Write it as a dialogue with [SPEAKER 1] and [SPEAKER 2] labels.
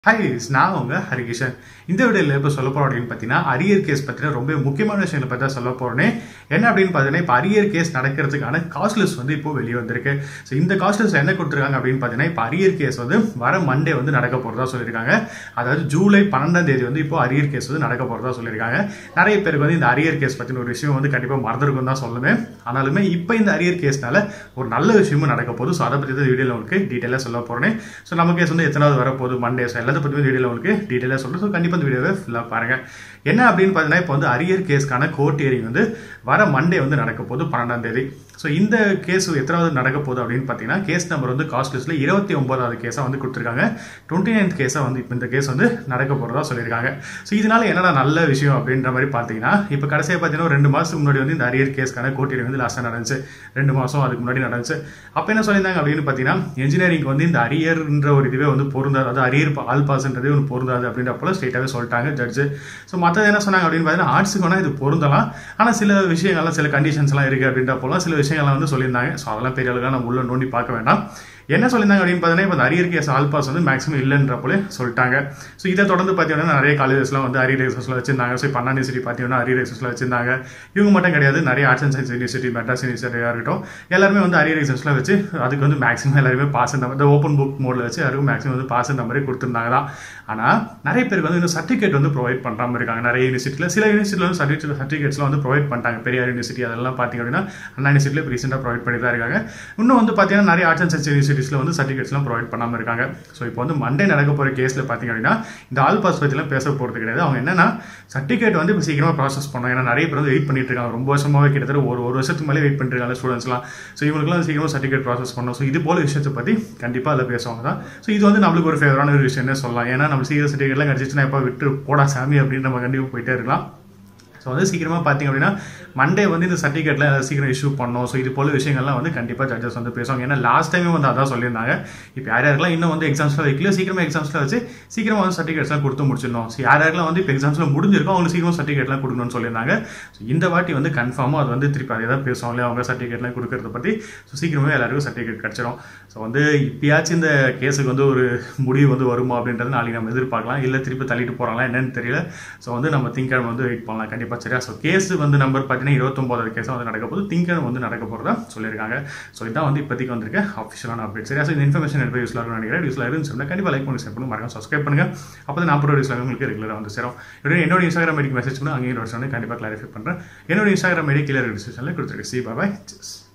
[SPEAKER 1] hi நான் உங்க ஹரிகிஷன் இந்த வீடியோவில் இப்போ சொல்ல போகிறோம் அப்படின்னு பார்த்தீங்கன்னா அரியர் கேஸ் பற்றின ரொம்ப முக்கியமான விஷயங்களை பற்றி தான் சொல்ல போகிறேனே என்ன அப்படின்னு பார்த்தீங்கன்னா இப்போ அரியர் கேஸ் நடக்கிறதுக்கான காஸ்ட் லிஸ்ட் வந்து இப்போ வெளியே வந்திருக்கு ஸோ இந்த காஸ்ட் லிஸ்ட் என்ன கொடுத்துருக்காங்க அப்படின்னு பார்த்தீங்கன்னா இப்போ அரியர் கேஸ் வந்து வர மண்டே வந்து நடக்க போகிறதா சொல்லியிருக்காங்க அதாவது ஜூலை பன்னெண்டாம் தேதி வந்து இப்போ அரியர் கேஸ் வந்து நடக்க போகிறதா சொல்லியிருக்காங்க நிறைய பேருக்கு வந்து இந்த அரியர் கேஸ் பற்றின ஒரு விஷயம் வந்து கண்டிப்பாக மறந்துருக்கும் தான் சொல்லுவேன் ஆனாலுமே இப்போ இந்த அரியர் கேஸ்னால ஒரு நல்ல விஷயமும் நடக்க போகுது ஸோ அதை பற்றி தான் வீடியோவில் உங்களுக்கு டீட்டெயிலாக சொல்ல போகிறேன் ஸோ நம்ம கேஸ் வந்து எத்தனாவது வரப்போகுது மண்டே ஸோ எல்லாத்த பற்றி வீடியோவில் உங்களுக்கு டீட்டெயிலாக சொல்கிறேன் ஸோ கண்டிப்பாக இந்த வீடியோவை ஃபுல்லாக பாருங்கள் என்ன அப்படின்னு பார்த்தீங்கன்னா இப்போ வந்து அரியர் கேஸ்க்கான கோர்ட் ஹியரிங் வந்து வர மண்டே வந்து நடக்க போகுது பன்னெண்டாம் தேதி ஸோ இந்த கேஸ் எத்தனாவது நடக்க போகுது அப்படின்னு பார்த்தீங்கன்னா கேஸ் நம்பர் வந்து காஸ்ட் லிஸ்ட்டில் இருபத்தி ஒன்பதாவது கேஸாக வந்து கொடுத்துருக்காங்க டுவெண்ட்டி நைன்த் கேஸாக வந்து இப்போ இந்த கேஸ் வந்து நடக்க போகிறதா சொல்லியிருக்காங்க ஸோ இதனால என்னடா நல்ல விஷயம் அப்படின்ற மாதிரி பார்த்தீங்கன்னா இப்போ கடைசியாக பார்த்தீங்கன்னா ஒரு ரெண்டு மாதத்துக்கு முன்னாடி வந்து இந்த அரியர் கேஸ்க்கான கோர்ட் ஹியரிங் வந்து லாஸ்ட்டாக நடந்துச்சு ரெண்டு மாதம் அதுக்கு முன்னாடி நடந்துச்சு அப்போ என்ன சொல்லியிருந்தாங்க அப்படின்னு பார்த்தீங்கன்னா இன்ஜினியரிங் வந்து இந்த அரியர்ன்ற ஒரு இதுவே வந்து பொருந்தாது அதாவது அரியர் ஆல் பாஸ்ன்றதே ஒன்று பொருந்தாது அப்படின்ற போல ஸ்ட்ரெயிட்டாகவே சொல்லிட்டாங்க ஜட்ஜு ஸோ மற்றது என்ன சொன்னாங்க அப்படின்னு பார்த்தீங்கன்னா ஆர்ட்ஸுக்கு வேணால் இது பொருந்தலாம் ஆனால் சில விஷயங்கள்லாம் சில கண்டிஷன்ஸ்லாம் இருக்குது அப்படின்ற போல சில விஷயங்கள்லாம் வந்து சொல்லியிருந்தாங்க ஸோ அதெல்லாம் பெரிய அளவுக்கு நம்ம உள்ள நோண்டி பார்க்க வேண்டாம் என்ன சொல்லியிருந்தாங்க அப்படின்னு பார்த்தீங்கன்னா இப்போ அரியர் கேஸ் ஆல் பாஸ் வந்து மேக்ஸிமம் இல்லைன்ற போல சொல்லிட்டாங்க ஸோ இதை தொடர்ந்து பார்த்தீங்கன்னா நிறைய காலேஜஸ்லாம் வந்து அரியர் எக்ஸஸ்ல வச்சிருந்தாங்க ஸோ இப்போ அண்ணா யூனிவர்சிட்டி பார்த்தீங்கன்னா அரியர் எக்ஸஸ்ல வச்சிருந்தாங்க இவங்க மட்டும் கிடையாது நிறைய arts and science university Madras யூனிவர்சிட்டியாக இருக்கட்டும் எல்லாருமே வந்து அரியர் எக்ஸஸ்லாம் வச்சு அதுக்கு வந்து மேக்ஸிமம் எல்லாருமே பாஸ் இந்த ஓப்பன் புக் மோடில் வச்சு யாருக்கும் மேக்ஸிமம் வந்து பாஸ் மாதிரி கொடுத்துருந்தாங்க தான் ஆனால் நிறைய பேருக்கு வந்து இன்னும் சர்டிஃபிகேட் வந்து ப்ரொவைட் பண்ணுறாம இருக்காங்க நிறைய யூனிவர்சிட்டியில் சில யூனிவர்சிட்டியில் வந்து சர்டிஃபிகேட் சர்டிஃபிகேட்ஸ்லாம் வந்து ப்ரொவைட் பண்ணிட்டாங்க பெரியார் யூனிவர்சிட்டி அதெல்லாம் பார்த்தீங்க அப்படின்னா அண்ணா யூனிவர்சிட்டியில் இப்போ ரீசெண்டாக ப்ரொவைட் பண்ணி தான் இருக்காங்க இன்னும் வந்து பார்த்தீங்கன்னா நிறைய ஆர்ட்ஸ் அண்ட் சயின்ஸ் யூனிவர்சிட்டிஸில் வந்து சர்டிஃபிகேட்ஸ்லாம் ப்ரொவைட் பண்ணாமல் இருக்காங்க ஸோ இப்போ வந்து மண்டே நடக்க போகிற கேஸில் பார்த்தீங்க அப்படின்னா இந்த ஆல் பாஸ் பற்றிலாம் பேச போகிறது கிடையாது அவங்க என்னன்னா சர்டிஃபிகேட் வந்து இப்போ சீக்கிரமாக ப்ராசஸ் பண்ணணும் ஏன்னா நிறைய பேர் வந்து வெயிட் பண்ணிட்டு இருக்காங்க ரொம்ப வருஷமாகவே கிட்டத்தட்ட ஒரு ஒரு வருஷத்துக்கு மேலே வெயிட் பண்ணிட்டு இருக்காங்க ஸ்டூடெண்ட்ஸ்லாம் ஸோ இவங்களுக்குலாம் சீக்கிரமாக சர்டிஃபிகேட் ப்ராசஸ் பண்ணணும் ஸோ இது போல விஷயத்தை பற்றி கண்டிப்பாக அதில் பேசுவாங்க தான் ஸோ இது வந்து நம்மளுக்கு ஒரு ஃபேவரான ஒரு விஷயம்னே சொல்லலாம் ஏன்னா நம்ம சீக்கிரம் சர்டிஃபிகேட்லாம் கிடச்சிச்சுன்னா எப்போ விட்டு போடா சாமி அப்படின்னு நம்ம கண்டிப்பாக போயிட்டே இருக்கலாம் ஸோ வந்து சீக்கிரமாக பார்த்தீங்க அப்படின்னா மண்டே வந்து இந்த சர்டிஃபிகேட்லாம் சீக்கிரம் இஷ்யூ பண்ணணும் ஸோ இது போல விஷயங்கள்லாம் வந்து கண்டிப்பாக ஜட்ஜஸ் வந்து பேசுவாங்க ஏன்னா லாஸ்ட் டைமே வந்து அதான் சொல்லியிருந்தாங்க இப்போ யார் யாருக்கெல்லாம் இன்னும் வந்து எக்ஸாம்ஸில் வைக்கல சீக்கிரமாக எக்ஸாம்ஸில் வச்சு சீக்கிரமாக வந்து சர்டிஃபிகேட்ஸ்லாம் கொடுத்து முடிச்சிடணும் ஸோ யார் யாருக்கெல்லாம் வந்து இப்போ எக்ஸாம்ஸில் முடிஞ்சிருக்கோம் அவங்களுக்கு சீக்கிரமாக சர்டிஃபிகேட்லாம் கொடுக்கணும்னு சொல்லியிருந்தாங்க ஸோ இந்த வாட்டி வந்து கன்ஃபார்மாக அது வந்து திருப்பி அதே தான் பேசுவாங்களே அவங்க சர்டிஃபிகேட்லாம் கொடுக்கறத பற்றி ஸோ சீக்கிரமே எல்லாருக்கும் சர்டிஃபிகேட் கிடச்சிரும் ஸோ வந்து இப்பயாச்சும் இந்த கேஸுக்கு வந்து ஒரு முடிவு வந்து வருமா அப்படின்றது நாளைக்கு நம்ம எதிர்பார்க்கலாம் இல்லை திருப்பி தள்ளிட்டு போகிறாங்களா என்னன்னு தெரியல ஸோ வந்து நம்ம திங்கக்கிழமை வந்து வெயிட் பண்ணலாம் கண்டிப்பாக சரியா ஸோ கேஸ் வந்து நம்பர் பார்த்தீங்கன்னா இருபத்தொம்போதாவது கேஸாக வந்து நடக்க போது திங்கக்கிழமை வந்து நடக்க போகிறதா சொல்லியிருக்காங்க ஸோ இதான் வந்து இப்போதைக்கு வந்திருக்க அஃபிஷியலான அப்டேட் சரியா ஸோ இந்த இன்ஃபர்மேஷன் எடுத்து யூஸ்லாக இருக்கும் நினைக்கிறேன் யூஸ்லாக இருந்துச்சு கண்டிப்பாக லைக் பண்ணி ஷேர் பண்ணி மறக்காம சப்ஸ்கிரைப் பண்ணுங்க அப்போ தான் நான் போகிற யூஸ்லாக உங்களுக்கு ரெகுலராக வந்து சேரும் என்னோட என்னோட இன்ஸ்டாகிராம் ஐடிக்கு மெசேஜ் பண்ணி அங்கேயும் வந்து கண்டிப்பாக கிளாரிஃபை பண்ணுறேன் என்னோட இன்ஸ்டாகிராம் ஐடி கீழே டிஸ்கிரிப்ஷனில் கொடுத்துருக்கு சி பாய்